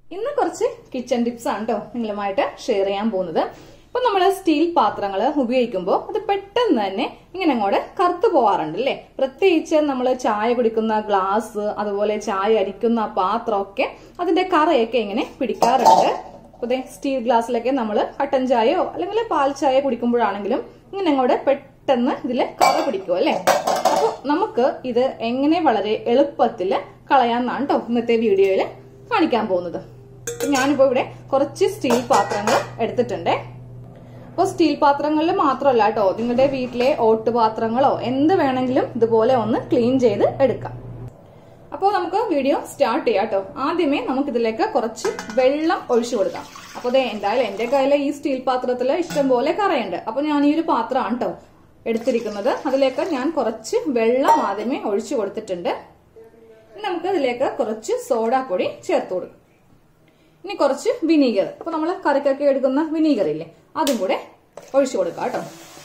ഇന്ന് കുറച്ച് kitchen tips ആണ് കേട്ടോ നിങ്ങളുമായിട്ട് ഷെയർ ചെയ്യാൻ പോകുന്നത് ഇപ്പൊ നമ്മൾ സ്റ്റീൽ പാത്രങ്ങൾ ഉപയോഗിക്കുമ്പോൾ അത് പെട്ടെന്ന് തന്നെ ഇങ്ങനെ അങ്ങോട്ട് കറുത്തു പോവാറുണ്ട് അല്ലേ പ്രത്യേകിച്ച് നമ്മൾ ചായ കുടിക്കുന്ന ഗ്ലാസ് അതുപോലെ ചായ അരിക്കുന്ന പാത്രമൊക്കെ അതിന്റെ കറയൊക്കെ ഇങ്ങനെ പിടിക്കാറുണ്ട് അതെ സ്റ്റീൽ ഗ്ലാസ്സിലൊക്കെ നമ്മൾ കട്ടൻ ചായയോ അല്ലെങ്കിൽ പാൽ ചായ കുടിക്കുമ്പോഴാണെങ്കിലും ഇങ്ങനെ അങ്ങോട്ട് പെട്ടെന്ന് ഇതിൽ കറ പിടിക്കും അല്ലേ അപ്പൊ നമുക്ക് ഇത് എങ്ങനെ വളരെ എളുപ്പത്തിൽ കളയാന്നാണ് കേട്ടോ ഇന്നത്തെ വീഡിയോയിൽ കാണിക്കാൻ പോകുന്നത് അപ്പൊ ഞാനിപ്പോ ഇവിടെ കുറച്ച് സ്റ്റീൽ പാത്രങ്ങൾ എടുത്തിട്ടുണ്ട് അപ്പോൾ സ്റ്റീൽ പാത്രങ്ങളിൽ മാത്രമല്ല കേട്ടോ നിങ്ങളുടെ വീട്ടിലെ ഓട്ട് പാത്രങ്ങളോ എന്ത് വേണമെങ്കിലും ഇതുപോലെ ഒന്ന് ക്ലീൻ ചെയ്ത് എടുക്കാം അപ്പോൾ നമുക്ക് വീഡിയോ സ്റ്റാർട്ട് ചെയ്യാം കേട്ടോ ആദ്യമേ നമുക്ക് ഇതിലേക്ക് കുറച്ച് വെള്ളം ഒഴിച്ചു കൊടുക്കാം അപ്പോൾ അതെ എന്തായാലും എന്റെ കയ്യിലെ ഈ സ്റ്റീൽ പാത്രത്തിൽ ഇഷ്ടംപോലെ കറയുണ്ട് അപ്പോൾ ഞാൻ ഈ ഒരു പാത്രമാണ് കേട്ടോ എടുത്തിരിക്കുന്നത് അതിലേക്ക് ഞാൻ കുറച്ച് വെള്ളം ആദ്യമേ ഒഴിച്ചു കൊടുത്തിട്ടുണ്ട് ഇനി നമുക്ക് ഇതിലേക്ക് കുറച്ച് സോഡാപ്പൊടി ചേർത്ത് കൊടുക്കാം ഇനി കുറച്ച് വിനീഗർ അപ്പൊ നമ്മൾ കറിക്കൊക്കെ എടുക്കുന്ന വിനീഗർ ഇല്ലേ അതും കൂടെ ഒഴിച്ചു കൊടുക്കാം കേട്ടോ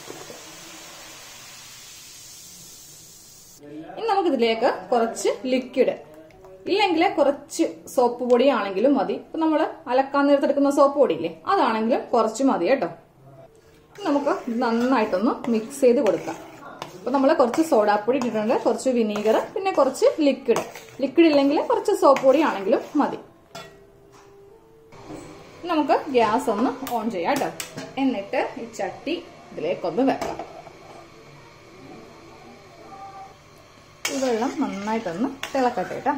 ഇനി നമുക്ക് ഇതിലേക്ക് കുറച്ച് ലിക്വിഡ് ഇല്ലെങ്കിൽ കുറച്ച് സോപ്പ് പൊടി ആണെങ്കിലും മതി ഇപ്പൊ നമ്മൾ അലക്കാൻ നേരത്തെടുക്കുന്ന സോപ്പ് പൊടി ഇല്ലേ അതാണെങ്കിലും കുറച്ച് മതി കേട്ടോ ഇനി നമുക്ക് നന്നായിട്ടൊന്ന് മിക്സ് ചെയ്ത് കൊടുക്കാം അപ്പൊ നമ്മൾ കുറച്ച് സോഡാപ്പൊടി ഇട്ടിട്ടുണ്ട് കുറച്ച് വിനീഗർ പിന്നെ കുറച്ച് ലിക്വിഡ് ലിക്വിഡ് ഇല്ലെങ്കിൽ കുറച്ച് സോപ്പ് പൊടി ആണെങ്കിലും മതി നമുക്ക് ഗ്യാസ് ഒന്ന് ഓൺ ചെയ്യാം കേട്ടോ എന്നിട്ട് ഈ ചട്ടി ഇതിലേക്കൊന്ന് വെക്കാം ഈ വെള്ളം നന്നായിട്ടൊന്ന് തിളക്കട്ടെ കേട്ടോ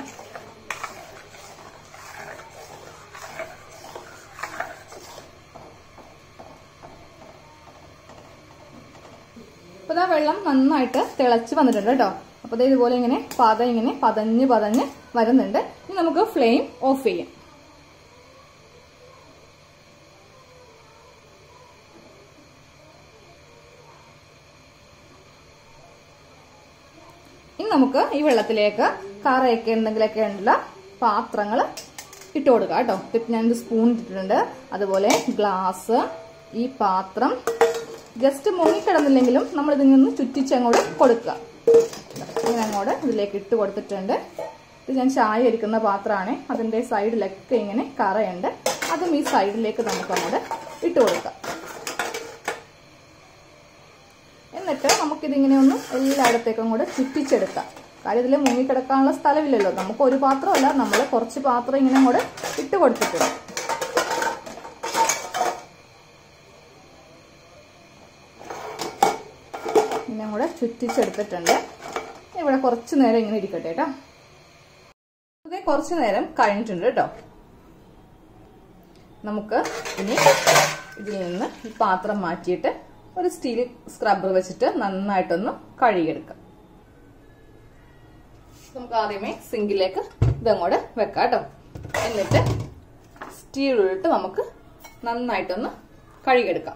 അപ്പൊ ഇതാ വെള്ളം നന്നായിട്ട് തിളച്ച് വന്നിട്ടുണ്ട് കേട്ടോ അപ്പൊ ഇത് ഇതുപോലെ ഇങ്ങനെ പത ഇങ്ങനെ പതഞ്ഞ് പതഞ്ഞ് വരുന്നുണ്ട് ഇനി നമുക്ക് ഫ്ലെയിം ഓഫ് ചെയ്യാം ഇനി നമുക്ക് ഈ വെള്ളത്തിലേക്ക് കറയൊക്കെ എന്തെങ്കിലുമൊക്കെ ഉള്ള പാത്രങ്ങൾ ഇട്ട് കൊടുക്കാം കേട്ടോ ഇപ്പം ഞാൻ സ്പൂൺ ഇട്ടിട്ടുണ്ട് അതുപോലെ ഗ്ലാസ് ഈ പാത്രം ജസ്റ്റ് മുങ്ങിക്കിടന്നില്ലെങ്കിലും നമ്മൾ ഇതിൽ നിന്ന് ചുറ്റിച്ചങ്ങോട്ട് കൊടുക്കുക ഇങ്ങനെ അങ്ങോട്ട് ഇതിലേക്ക് ഇട്ട് കൊടുത്തിട്ടുണ്ട് ഇത് ഞാൻ ചായ ഇരിക്കുന്ന പാത്രമാണ് അതിൻ്റെ സൈഡിലൊക്കെ ഇങ്ങനെ കറയുണ്ട് അതും ഈ സൈഡിലേക്ക് നമുക്ക് അങ്ങോട്ട് ഇട്ട് കൊടുക്കാം എന്നിട്ട് നമുക്കിതിങ്ങനെ ഒന്ന് എല്ലായിടത്തേക്കും കൂടെ ചുറ്റിച്ചെടുക്കാം കാര്യം ഇതിൽ മുങ്ങിക്കിടക്കാനുള്ള സ്ഥലമില്ലല്ലോ നമുക്ക് ഒരു പാത്രമല്ല നമ്മൾ കുറച്ച് പാത്രം ഇങ്ങനെ കൂടെ ഇട്ട് കൊടുത്തിട്ടുണ്ട് ഇങ്ങനെ കൂടെ ചുറ്റിച്ചെടുത്തിട്ടുണ്ട് ഇവിടെ കുറച്ച് നേരം ഇങ്ങനെ ഇരിക്കട്ടെ കേട്ടോ അതെ കുറച്ച് നേരം കഴിഞ്ഞിട്ടുണ്ട് കേട്ടോ നമുക്ക് ഇനി ഇതിൽ നിന്ന് ഈ പാത്രം മാറ്റിയിട്ട് ഒരു സ്റ്റീൽ സ്ക്രബ്ബർ വെച്ചിട്ട് നന്നായിട്ടൊന്ന് കഴുകിയെടുക്കാം നമുക്ക് ആദ്യമേ സിങ്കിലേക്ക് ഇതങ്ങോട്ട് വെക്കാം കേട്ടോ എന്നിട്ട് സ്റ്റീലിട്ട് നമുക്ക് നന്നായിട്ടൊന്ന് കഴുകിയെടുക്കാം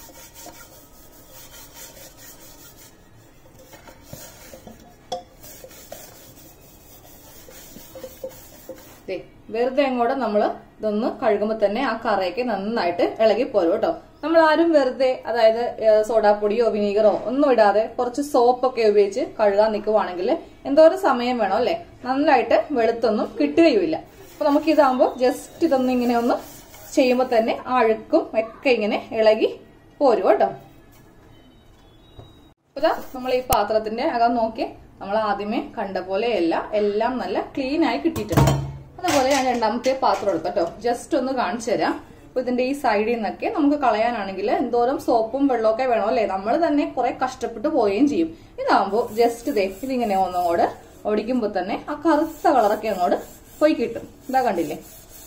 വെറുതെ അങ്ങോട്ട് നമ്മൾ ഇതൊന്ന് കഴുകുമ്പോൾ തന്നെ ആ കറയൊക്കെ നന്നായിട്ട് ഇളകി പോരും കേട്ടോ നമ്മൾ ആരും വെറുതെ അതായത് സോഡാപ്പൊടിയോ വിനീഗറോ ഒന്നും ഇടാതെ കുറച്ച് സോപ്പൊക്കെ ഉപയോഗിച്ച് കഴുകാൻ നിൽക്കുവാണെങ്കിൽ എന്തോരം സമയം വേണം അല്ലെ നന്നായിട്ട് വെളുത്തൊന്നും കിട്ടുകയുമില്ല അപ്പൊ നമുക്ക് ഇതാകുമ്പോൾ ജസ്റ്റ് ഇതൊന്നും ഇങ്ങനെ ഒന്ന് ചെയ്യുമ്പോൾ തന്നെ ആ അഴുക്കും ഒക്കെ ഇങ്ങനെ ഇളകി പോരും കേട്ടോ ഇതാ നമ്മൾ ഈ പാത്രത്തിന്റെ അകം നോക്കി നമ്മൾ ആദ്യമേ കണ്ട പോലെയല്ല എല്ലാം നല്ല ക്ലീൻ ആയി കിട്ടിയിട്ടുണ്ട് അതുപോലെ ഞാൻ രണ്ടാമത്തെ പാത്രം എടുക്കാം കേട്ടോ ജസ്റ്റ് ഒന്ന് കാണിച്ചു തരാം അപ്പൊ ഇതിന്റെ ഈ സൈഡിൽ നിന്നൊക്കെ നമുക്ക് കളയാനാണെങ്കിൽ എന്തോരം സോപ്പും വെള്ളമൊക്കെ വേണം അല്ലേ നമ്മൾ തന്നെ കുറെ കഷ്ടപ്പെട്ട് പോവുകയും ചെയ്യും ഇതാകുമ്പോൾ ജസ്റ്റ് ഇതേ ഇതിങ്ങനെ ഒന്നങ്ങോട് ഒടിക്കുമ്പോൾ തന്നെ ആ കറുത്ത കളറൊക്കെ അങ്ങോട്ട് പോയി കിട്ടും ഇതാ കണ്ടില്ലേ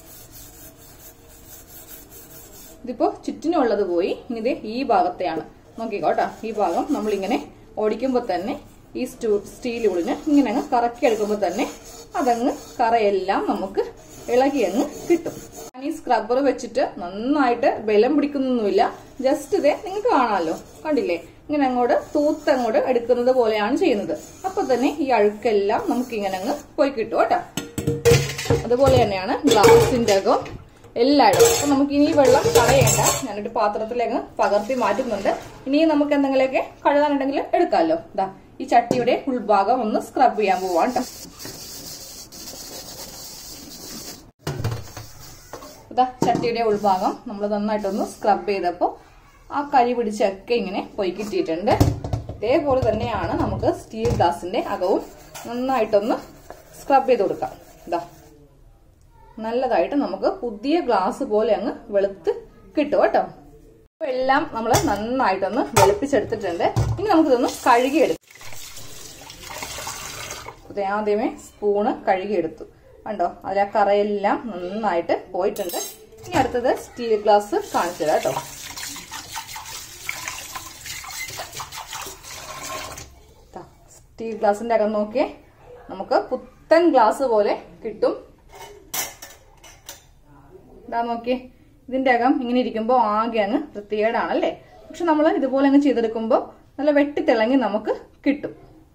ഇതിപ്പോ ചുറ്റിനുള്ളത് പോയി ഇനി ഈ ഭാഗത്തെയാണ് നോക്കിക്കോട്ടോ ഈ ഭാഗം നമ്മളിങ്ങനെ ഓടിക്കുമ്പോൾ തന്നെ ഈ സ്റ്റൂ സ്റ്റീൽ ഉളിന് ഇങ്ങനെ അങ്ങ് കറക്കി എടുക്കുമ്പോൾ തന്നെ അതങ്ങ് കറയെല്ലാം നമുക്ക് ഇളകി അങ്ങ് കിട്ടും ഞാൻ ഈ സ്ക്രബ്ബർ വെച്ചിട്ട് നന്നായിട്ട് ബലം പിടിക്കുന്നൊന്നുമില്ല ജസ്റ്റ് ഇതേ നിങ്ങൾക്ക് കാണാമല്ലോ കണ്ടില്ലേ ഇങ്ങനെ അങ്ങോട്ട് തൂത്തങ്ങോട്ട് എടുക്കുന്നത് പോലെയാണ് ചെയ്യുന്നത് അപ്പൊ തന്നെ ഈ അഴുക്കെല്ലാം നമുക്ക് ഇങ്ങനെ അങ്ങ് പോയി കിട്ടും കേട്ടോ അതുപോലെ തന്നെയാണ് ഗ്ലാസിന്റെ അകം എല്ലായിടും അപ്പൊ നമുക്ക് ഇനി വെള്ളം കളയണ്ട ഞാനൊരു പാത്രത്തിലേക്ക് പകർത്തി മാറ്റുന്നുണ്ട് ഇനി നമുക്ക് എന്തെങ്കിലുമൊക്കെ കഴുകാനുണ്ടെങ്കിൽ എടുക്കാമല്ലോ ഇതാ ഈ ചട്ടിയുടെ ഉൾഭാഗം ഒന്ന് സ്ക്രബ് ചെയ്യാൻ പോവാണ് കേട്ടോ ഇതാ ചട്ടിയുടെ ഉൾഭാഗം നമ്മൾ നന്നായിട്ടൊന്ന് സ്ക്രബ് ചെയ്തപ്പോൾ ആ കരി പിടിച്ചൊക്കെ ഇങ്ങനെ പോയി കിട്ടിയിട്ടുണ്ട് ഇതേപോലെ തന്നെയാണ് നമുക്ക് സ്റ്റീൽ ഗ്ലാസിന്റെ അകവും നന്നായിട്ടൊന്ന് സ്ക്രബ് ചെയ്ത് കൊടുക്കാം ഇതാ നല്ലതായിട്ട് നമുക്ക് പുതിയ ഗ്ലാസ് പോലെ അങ്ങ് വെളുത്ത് കിട്ടും കേട്ടോ അപ്പൊ എല്ലാം നമ്മൾ നന്നായിട്ടൊന്ന് വെളുപ്പിച്ചെടുത്തിട്ടുണ്ട് ഇനി നമുക്കിതൊന്ന് കഴുകിയെടുക്കാം ഇത് ആദ്യമേ സ്പൂണ് കഴുകിയെടുത്തു കണ്ടോ അതിലെ കറയെല്ലാം നന്നായിട്ട് പോയിട്ടുണ്ട് ഇനി അടുത്തത് സ്റ്റീൽ ഗ്ലാസ് കാണിച്ചു തരാം കേട്ടോ ദാ, സ്റ്റീൽ ഗ്ലാസിന്റെ അകം നോക്കിയേ നമുക്ക് പുത്തൻ ഗ്ലാസ് പോലെ കിട്ടും ഇതാ നോക്കിയേ ഇതിന്റെ അകം ഇങ്ങനെ ഇരിക്കുമ്പോൾ ആകെ അങ്ങ് വൃത്തികേടാണല്ലേ പക്ഷെ നമ്മൾ ഇതുപോലെ അങ്ങ് ചെയ്തെടുക്കുമ്പോൾ നല്ല വെട്ടിത്തിളങ്ങി നമുക്ക് കിട്ടും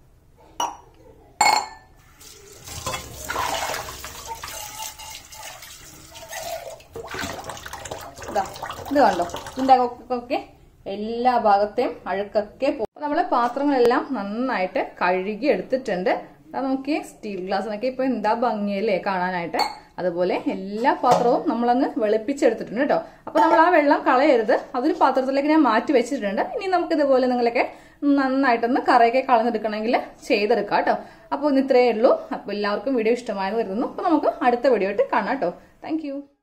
ഇതാ ഇത് കണ്ടോ ഇതിന്റെ അകമൊക്കെ എല്ലാ ഭാഗത്തെയും അഴുക്കൊക്കെ പോകും നമ്മളെ പാത്രങ്ങളെല്ലാം നന്നായിട്ട് കഴുകി എടുത്തിട്ടുണ്ട് അതാ നോക്കിയേ സ്റ്റീൽ ഗ്ലാസ്സിനൊക്കെ ഇപ്പൊ എന്താ ഭംഗിയല്ലേ കാണാനായിട്ട് അതുപോലെ എല്ലാ പാത്രവും നമ്മളങ്ങ് വെളുപ്പിച്ചെടുത്തിട്ടുണ്ട് കേട്ടോ അപ്പൊ നമ്മൾ ആ വെള്ളം കളയരുത് അതൊരു പാത്രത്തിലേക്ക് ഞാൻ മാറ്റി വെച്ചിട്ടുണ്ട് ഇനി നമുക്ക് ഇതുപോലെ നിങ്ങളൊക്കെ നന്നായിട്ടൊന്ന് കറയൊക്കെ കളഞ്ഞെടുക്കണമെങ്കിൽ ചെയ്തെടുക്കാം കേട്ടോ അപ്പോൾ ഇന്ന് ഇത്രയേ ഉള്ളൂ അപ്പോൾ എല്ലാവർക്കും വീഡിയോ ഇഷ്ടമായെന്ന് കരുതുന്നു അപ്പോൾ നമുക്ക് അടുത്ത വീഡിയോ ആയിട്ട് കാണാം കേട്ടോ താങ്ക്